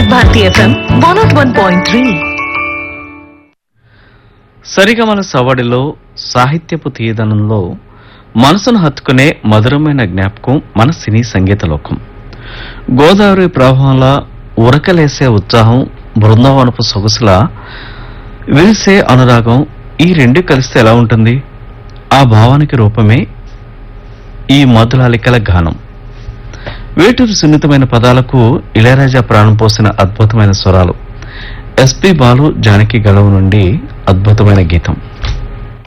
Bharati F M one nought one point three సరిగమల సవడిలో సాహిత్యపు తీయదనంలో మనసును హత్తుకునే మధురమైన జ్ఞాపకం మన సినీ సంగీత లోకం గోదావరి ప్రవాహంలా ఉరకలేసే ఉత్సాహం బృందావనపు సొగసులా విరిసే అనురాగం ఈ రెండు కలిస్తే ఎలా ఉంటుంది ఆ భావానికి రూపమే ఈ మధులాలికల గానం వేటూరు సున్నితమైన పదాలకు ఇళయరాజా ప్రాణం పోసిన అద్భుతమైన స్వరాలు ఎస్పి బాలు జానకి గళవు నుండి అద్భుతమైన గీతం